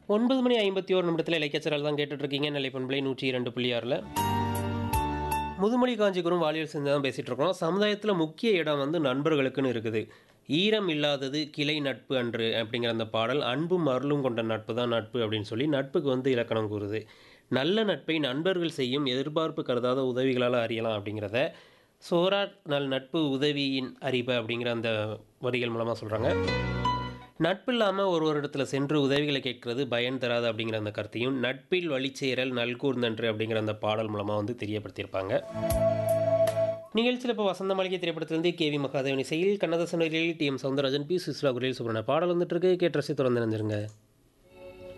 ஒன்பது மணி ஐம்பத்தி ஒரு நிமிடத்தில் இலக்கியச்சரால் தான் கேட்டுட்ருக்கீங்க நிலை பண்பலை நூற்றி இரண்டு புள்ளி ஆறில் முதுமொழி காஞ்சிபுரம் வாலியல் செஞ்சு தான் பேசிகிட்டு இருக்கோம் சமுதாயத்தில் முக்கிய இடம் வந்து நண்பர்களுக்குன்னு இருக்குது ஈரம் இல்லாதது கிளை நட்பு அன்று அப்படிங்கிற அந்த பாடல் அன்பும் அருளும் கொண்ட நட்பு தான் நட்பு அப்படின்னு சொல்லி நட்புக்கு வந்து இலக்கணம் கூறுது நல்ல நட்பை நண்பர்கள் செய்யும் எதிர்பார்ப்பு கருதாத உதவிகளால் அறியலாம் அப்படிங்கிறத சோரா நல் நட்பு உதவியின் அறிவு அப்படிங்கிற அந்த வரிகள் மூலமாக சொல்கிறாங்க நட்பு இல்லாமல் ஒரு ஒரு இடத்துல சென்று உதவிகளை கேட்கறது பயன் தராது அப்படிங்கிற அந்த கருத்தையும் நட்பில் வழிச்சேரல் நல்கூர்ந்தன்று அப்படிங்கிற அந்த பாடல் மூலமாக வந்து தெரியப்படுத்தியிருப்பாங்க நிகழ்ச்சியில் இப்போ வசந்த மாளிகை திரைப்படத்திலிருந்து கே வி மகாதேவன் இசையில் கண்ணதாசன் வரியில் T M Soundararajan P Susheela குரலில் சுப்ரன பாடல் வந்துட்டு இருக்கு கேட்டு ரசி தொடர்ந்து நினைஞ்சிருங்க